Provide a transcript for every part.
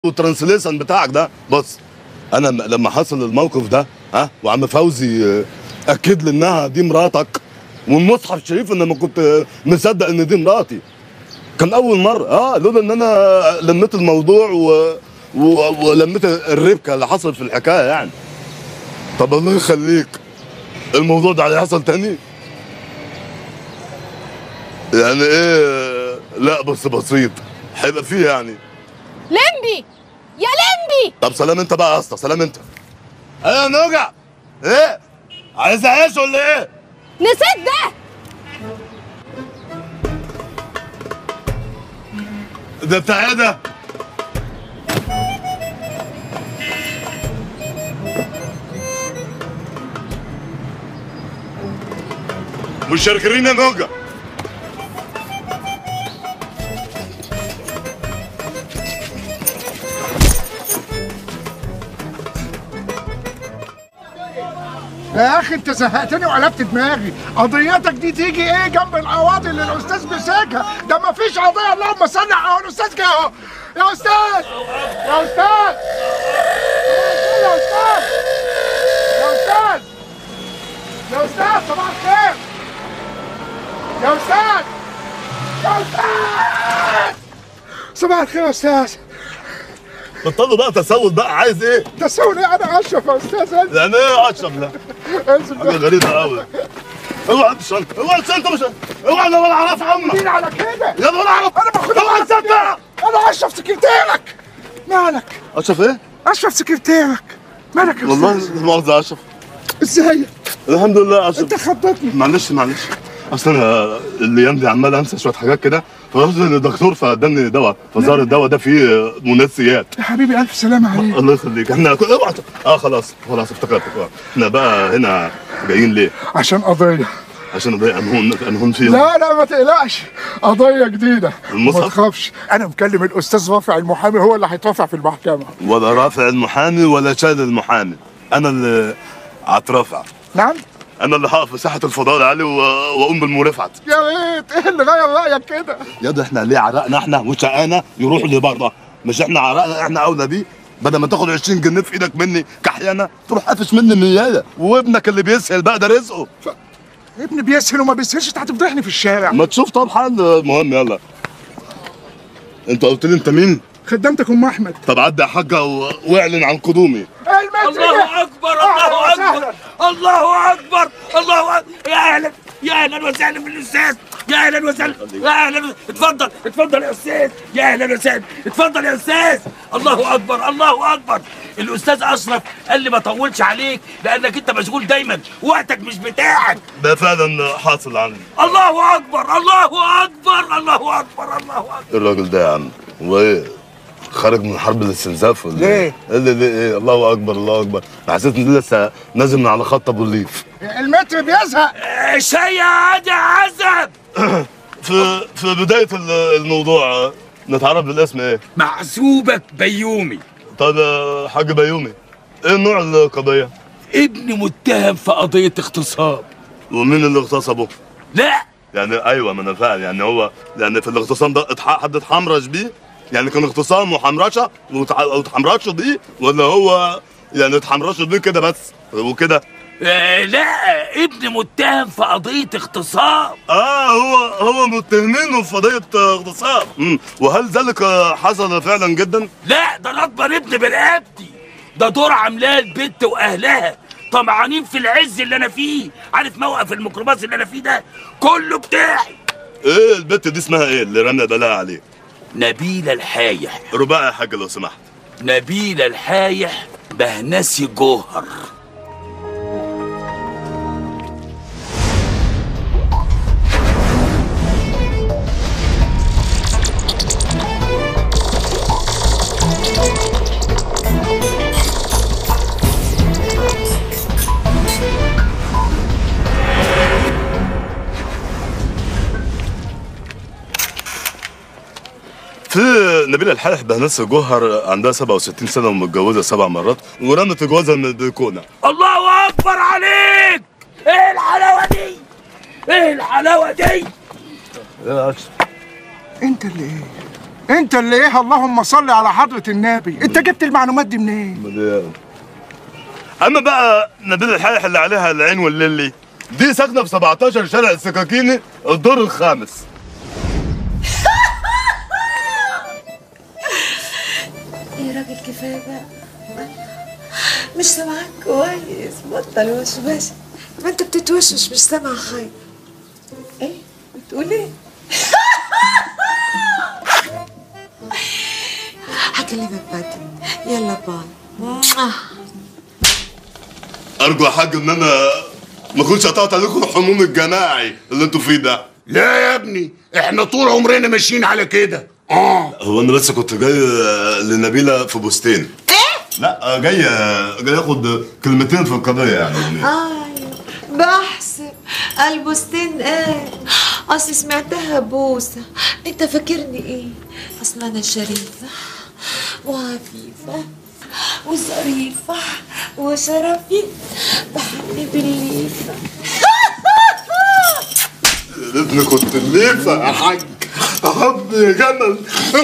والترانسليشن بتاعك ده بص انا م- لما حصل الموقف ده ها وعم فوزي آه، اكد لي انها دي مراتك والمصحف الشريف ان انا كنت مصدق ان دي مراتي كان اول مره اه لولا ان انا لميت الموضوع و... و... ولميت الربكه اللي حصلت في الحكايه يعني طب الله يخليك الموضوع ده هيحصل تاني يعني ايه لا بس بسيط هيبقى فيه يعني لمبي يا لمبي طب سلام انت بقى يا اسطى سلام انت ايه يا نوجع ايه عايز اعيش ولا ايه نسيت ده ده بتاع ايه ده مش شاركين يا نوجع يا اخي انت زهقتني وقلبت دماغي قضيتك دي تيجي ايه جنب القواضي اللي الاستاذ مسكها ده ما فيش قضيه اللهم صل على الاستاذ جه اهو يا استاذ يا استاذ يا استاذ يا استاذ يا استاذ صباح الخير يا استاذ يا استاذ صباح الخير يا استاذ بطلوا بقى تسول بقى عايز ايه تسوي ايه انا اشرف يا استاذ انزل يعني ايه اشرب لا انزل حاجه غريبه قوي اوعى تشنط اوعى تشنط مش اوعى انا ولا اعرف عمك مين على كده يا ولا اعرف انا باخد اوعى تصدق انا اشرف سكرتيرك مالك اشرف ايه اشرف سكرتيرك مالك يا والله أستاذ؟ لا مؤاخذه يا اشرف ازاي الحمد لله يا اشرف انت خضتني معلش معلش اصل انا الايام دي عمال انسى شويه حاجات كده فرحت للدكتور فاداني دواء فظهر الدواء ده فيه منسيات يا حبيبي الف سلامه عليك الله يخليك احنا كل- اوعى ت- اه خلاص خلاص افتكرت خلاص. احنا بقى هنا جايين ليه؟ عشان قضيه عشان نضيع انهون انهون فيهم لا لا ما تقلقش قضيه جديده المصحف؟ ما تخافش انا مكلم الاستاذ رافع المحامي هو اللي هيترافع في المحكمه ولا رافع المحامي ولا شايل المحامي انا اللي هترافع نعم انا اللي هقف في ساحه الفضاء العالي و- واقوم بالمرافعه يا ريت ايه اللي غير رايك كده يا ده احنا ليه عرقنا احنا وشقانا يروحوا لبره مش احنا عرقنا احنا اولى بيه بدل ما تاخد 20 جنيه في ايدك مني كحيانه تروح قافش مني ميايه وابنك اللي بيسهل بقى ده رزقه ابني بيسهل وما بيسهلش انت هتفضحني في الشارع ما تشوف طب حل المهم يلا انت قلت لي انت مين خدمتك ام احمد طب عدي يا حاجه و- واعلن عن قدومي المتر الله اكبر الله اكبر الله اكبر الله اكبر يا اهلا يا اهلا وسهلا بالاستاذ يا اهلا وسهلا يا اهلا اتفضل اتفضل يا استاذ يا اهلا وسهلا اتفضل يا استاذ الله اكبر الله اكبر الاستاذ اشرف قال لي ما اطولش عليك لانك انت مشغول دايما وقتك مش بتاعك ده فعلا حاصل عندي الله اكبر الله اكبر الله اكبر الله اكبر ايه الراجل ده يا عم هو ايه خارج من حرب الاستنزاف ولا ليه؟ ايه؟ اللي ليه ايه الله اكبر الله اكبر أنا حسيت اني لسه نازل من على خط ابو الليف المتر بيزهق شيء عادي عزب في في بدايه ال- الموضوع آه، نتعرف بالاسم ايه؟ محسوبك بيومي طب يا حاج بيومي ايه نوع القضيه؟ ابن متهم في قضية اغتصاب ومين اللي اغتصبه؟ لا يعني ايوه ما انا فاهم يعني هو يعني في الاغتصام ده اتح- حد اتحمرش بيه؟ يعني كان اغتصام وحمرشه وتع- واتحمرشوا بيه ولا هو يعني اتحمرشوا بيه كده بس وكده؟ آه لا ابن متهم في قضية اغتصاب اه هو هو متهمينه في قضيه اغتصاب مم. وهل ذلك آه، حصل فعلا جدا؟ لا ده انا اكبر ابن برقبتي ده دور عاملاه البت واهلها طمعانين في العز اللي انا فيه عارف موقف الميكروباص اللي انا فيه ده كله بتاعي ايه البت دي اسمها ايه اللي رمنا بلاها عليه؟ نبيلة الحايح رباعي يا حاج لو سمحت نبيلة الحايح بهنسي جوهر في نبيلة الحالح بهنسة جوهر عندها 67 سنة ومتجوزة سبع مرات ورمت جوازها من البلكونة الله اكبر عليك ايه الحلاوة دي ايه الحلاوة دي انت اللي ايه انت اللي ايه اللهم صل على حضره النبي انت جبت المعلومات دي منين اما بقى نبيل الحايح اللي عليها العين والليلي دي ساكنه في 17 شارع السكاكيني الدور الخامس يا راجل كفايه بقى مش سامعك كويس بطل وشوش ما انت بتتوشش مش سامع حاجه ايه بتقول ايه هكلمك بعدين يلا باي ارجو يا حاج ان انا ما كنتش قطعت عليكم الحموم الجماعي اللي انتوا فيه ده لا يا ابني احنا طول عمرنا ماشيين على كده اه هو انا بس كنت جاي آه، لنبيله في بوستين ايه لا آه، جاي آه، جاي اخد كلمتين في القضيه يعني ايوه بحسب البستين قال اصل سمعتها بوسه انت فاكرني ايه اصل انا شريفه وعفيفه وظريفه وشرفي بحب بالليفه يا ريتني كنت الليفه يا حاج احب يا جمل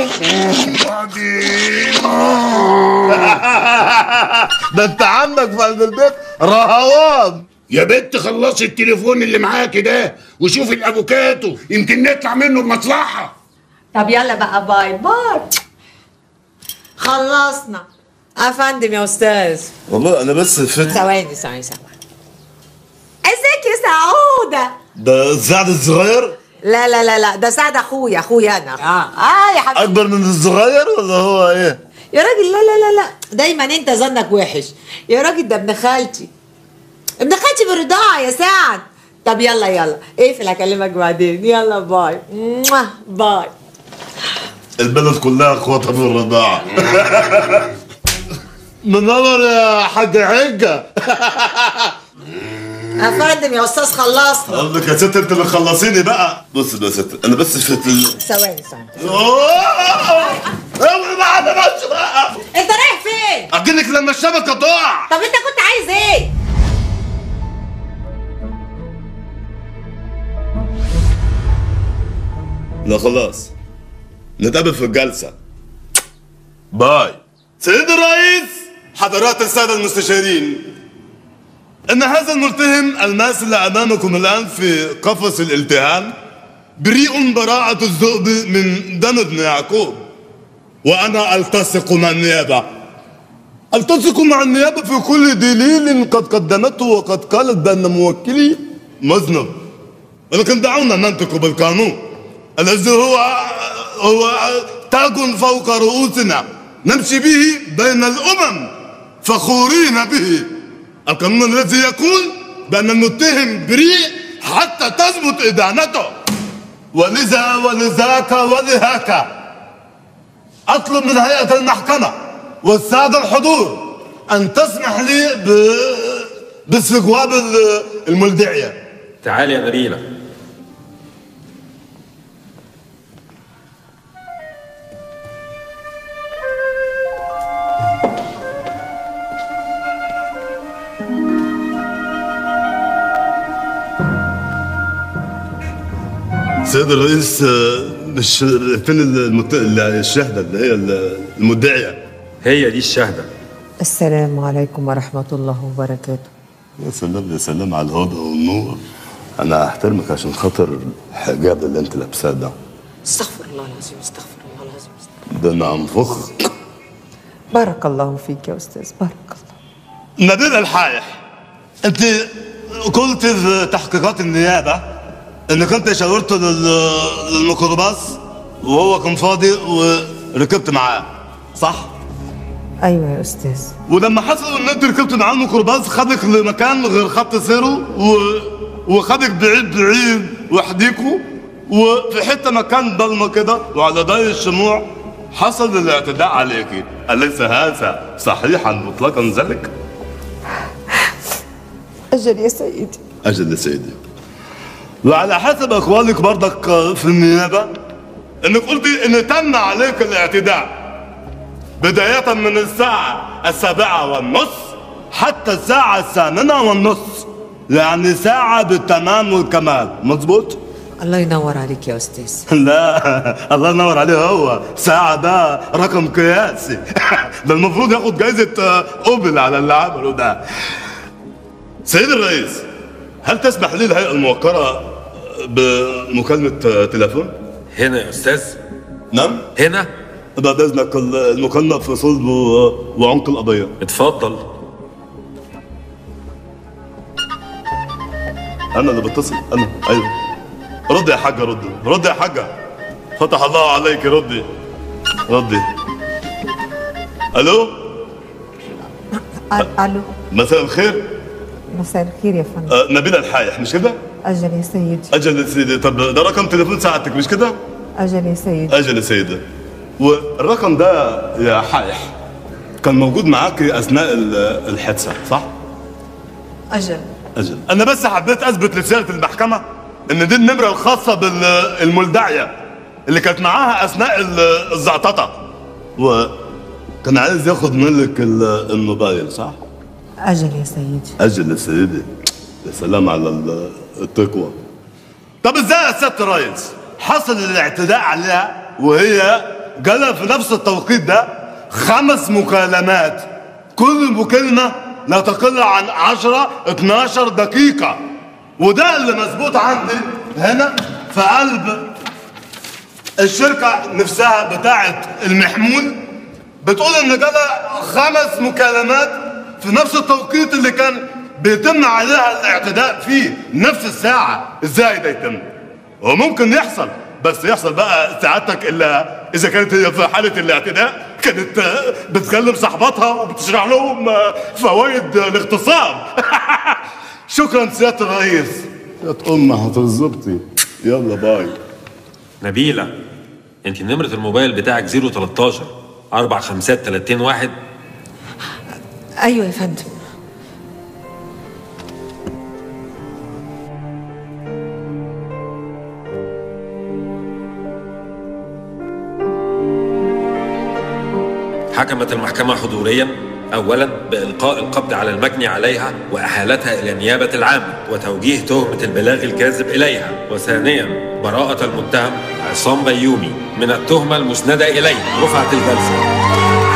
ده انت عمك في قلب البيت رهوان يا بنت خلصي التليفون اللي معاكي ده وشوفي الافوكاتو يمكن نطلع منه بمصلحه طب يلا بقى باي باي خلصنا افندم يا استاذ والله انا بس فت ثواني ثواني ثواني ازيك يا سعوده ده الزعد الصغير لا لا لا لا ده سعد اخويا اخويا انا اه اه يا حبيبي اكبر من الصغير ولا هو ايه يا راجل لا لا لا لا دايما انت ظنك وحش يا راجل ده ابن خالتي ابن خالتي بالرضاعه يا سعد طب يلا يلا اقفل هكلمك بعدين يلا باي موah. باي البلد كلها اخواتها في الرضاعه منور يا حاج حجه افندم يا استاذ خلصنا قصدك يا ست انت اللي خلصيني بقى بص بقى يا ست انا بس في ال... ثواني ثواني اوه اوعي بقى انا ماشي بقى انت رايح فين اجيلك لما الشبكه تقع طب انت كنت عايز ايه لا خلاص نتقابل في الجلسة باي سيد الرئيس حضرات السادة المستشارين إن هذا الملتهم الماسل أمامكم الآن في قفص الالتهام بريء براءة الذئب من دم ابن يعقوب وأنا ألتصق مع النيابة ألتصق مع النيابة في كل دليل قد قدمته وقد قالت بأن موكلي مذنب ولكن دعونا ننطق بالقانون الذي هو هو تاج فوق رؤوسنا نمشي به بين الامم فخورين به القانون الذي يقول بان المتهم بريء حتى تثبت ادانته ولذا ولذاك ولهاك اطلب من هيئه المحكمه والساده الحضور ان تسمح لي ب باستجواب ال- الملدعيه تعالي يا نبيلة سيد الرئيس آه، مش فين المت... الشهدة اللي هي المدعية هي دي الشهدة السلام عليكم ورحمة الله وبركاته يا سلام يا سلام على الهدى والنور انا احترمك عشان خاطر الحجاب اللي انت لابساه ده استغفر الله العظيم استغفر الله العظيم استغفر. ده انا انفخك بارك الله فيك يا أستاذ بارك الله نبيل الحايح انت قلت في تحقيقات النيابه انك انت شاورت لل- للميكروباص وهو كان فاضي وركبت معاه صح؟ أيوة يا أستاذ ولما حصل ان انت ركبت معاه الميكروباص خدك لمكان غير خط سيره و... وخدك بعيد بعيد وحديكوا وفي حته مكان ضلمه كده وعلى ضي الشموع حصل الاعتداء عليك اليس هذا صحيحا مطلقا ذلك؟ أجل يا سيدي اجل يا سيدي وعلى حسب اقوالك برضك في النيابه انك قلتي ان تم عليك الاعتداء بداية من الساعة السابعة والنصف حتى الساعة الثامنة والنصف يعني ساعة بالتمام والكمال مظبوط؟ الله ينور عليك يا استاذ لا الله ينور عليه هو ساعة ده رقم قياسي ده المفروض ياخد جايزة آه، اوبل على اللي عمله ده سيد الرئيس هل تسمح لي الهيئة الموقرة بمكالمة آه، تليفون؟ هنا يا أستاذ نعم هنا بعد اذنك المكالمة في صلب و- وعمق القضية اتفضل انا اللي بتصل انا ايوه ردي يا حاجة ردي ردي يا حاجة فتح الله عليك ردي ردي الو الو مساء الخير مساء الخير يا فندم آه، نبيل الحايح مش كده؟ اجل يا سيدي اجل يا سيدي طب ده رقم تليفون ساعتك مش كده؟ اجل يا سيدي اجل يا سيدي والرقم ده يا حايح كان موجود معاك اثناء ال- الحادثه صح؟ اجل اجل انا بس حبيت اثبت لسياده المحكمه ان دي النمره الخاصه بالملدعيه اللي كانت معاها اثناء ال- الزعططه وكان عايز ياخد منك ال- الموبايل صح؟ اجل يا سيدي اجل يا سيدي يا سلام على ال- التقوى طب ازاي يا سياده الريس حصل الاعتداء عليها وهي جالها في نفس التوقيت ده خمس مكالمات كل مكالمه لا تقل عن 10 12 دقيقه وده اللي مظبوط عندي هنا في قلب الشركه نفسها بتاعه المحمول بتقول ان جالها خمس مكالمات في نفس التوقيت اللي كان بيتم عليها الاعتداء فيه نفس الساعة ازاي ده يتم هو ممكن يحصل بس يحصل بقى سعادتك الا اذا كانت هي في حالة الاعتداء كانت آه، بتكلم صاحباتها وبتشرح لهم آه، فوائد الاغتصاب شكرا سيادة الرئيس يا ام هتظبطي يلا باي نبيلة انت نمرة الموبايل بتاعك 013 4 5 30 واحد ايوه يا فندم حكمت المحكمة حضوريا أولا بإلقاء القبض على المجني عليها وإحالتها إلى النيابة العامة وتوجيه تهمة البلاغ الكاذب إليها وثانيا براءة المتهم عصام بيومي من التهمة المسندة إليه رفعت الجلسة